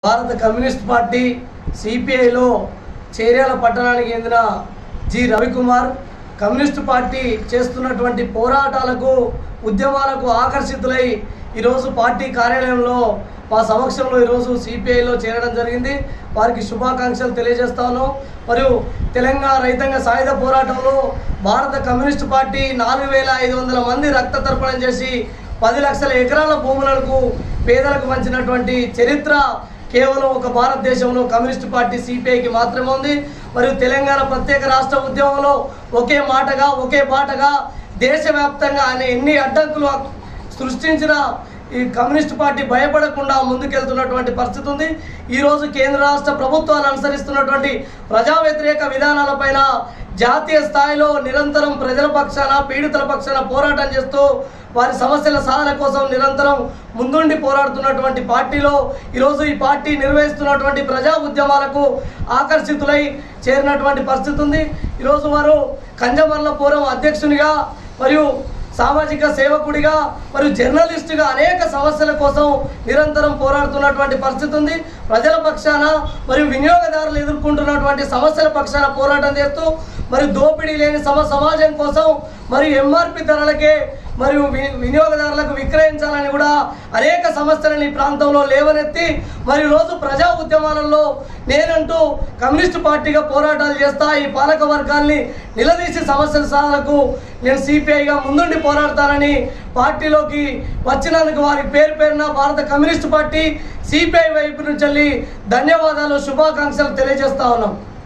భారత communist party సిపిఐలో Cheriyal పట్టణానికి చెందిన జి రవికుమార్ కమ్యూనిస్ట్ పార్టీ చేస్తున్నటువంటి పోరాటాలకు ఉద్యమాలకు ఆకర్షితులై ఈరోజు పార్టీ కార్యాలయంలో మా సమక్షంలో ఈరోజు సిపిఐలో చేరడం జరిగింది వారికి శుభాకాంక్షలు తెలియజేస్తాను మరియు తెలంగాణ రైతాంగ సాయుధ పోరాటంలో భారత కమ్యూనిస్ట్ పార్టీ నాలుగు వేల ఐదు వందల మంది రక్త తర్పణం చేసి పది లక్షల ఎకరాల భూములకు పేదలకు పంచినటువంటి చరిత్ర కేవలం ఒక భారతదేశంలో కమ్యూనిస్ట్ పార్టీ సిపిఐకి మాత్రమే ఉంది మరియు తెలంగాణ ప్రత్యేక రాష్ట్ర ఉద్యమంలో ఒకే మాటగా ఒకే బాటగా దేశవ్యాప్తంగా ఆయన ఎన్ని అడ్డంకులు సృష్టించిన ఈ కమ్యూనిస్ట్ పార్టీ భయపడకుండా ముందుకెళ్తున్నటువంటి పరిస్థితి ఉంది ఈరోజు కేంద్ర రాష్ట్ర ప్రభుత్వాలు అనుసరిస్తున్నటువంటి ప్రజా వ్యతిరేక విధానాలపైన జాతీయ స్థాయిలో నిరంతరం ప్రజల పక్షాన పీడితుల పక్షాన పోరాటం చేస్తూ వారి సమస్యల సాధన కోసం నిరంతరం ముందుండి పోరాడుతున్నటువంటి పార్టీలో ఈరోజు ఈ పార్టీ నిర్వహిస్తున్నటువంటి ప్రజా ఉద్యమాలకు ఆకర్షితులై చేరినటువంటి పరిస్థితి ఉంది ఈరోజు వారు కంజమర్లపురం అధ్యక్షునిగా మరియు సామాజిక సేవకుడిగా మరియు జర్నలిస్టుగా అనేక సమస్యల కోసం నిరంతరం పోరాడుతున్నటువంటి పరిస్థితి ఉంది ప్రజల పక్షాన మరియు వినియోగదారులు ఎదుర్కొంటున్నటువంటి సమస్యల పక్షాన పోరాటం చేస్తూ మరియు దోపిడీ లేని సమ సమాజం కోసం మరియు ఎంఆర్పి ధరలకే మరియు వి- వినియోగదారులకు విక్రయించాలని కూడా అనేక సమస్యలను ఈ ప్రాంతంలో లేవనెత్తి మరి రోజు ప్రజా ఉద్యమాలలో నేనంటూ కమ్యూనిస్ట్ పార్టీగా పోరాటాలు చేస్తా ఈ పాలక వర్గాల్ని నిలదీసి సమస్యల సాధనకు నేను సిపిఐగా ముందుండి పోరాడతానని పార్టీలోకి వచ్చినందుకు వారి పేరు పేరున భారత కమ్యూనిస్ట్ పార్టీ సిపిఐ వైపు నుంచి వెళ్ళి ధన్యవాదాలు శుభాకాంక్షలు తెలియజేస్తా ఉన్నాం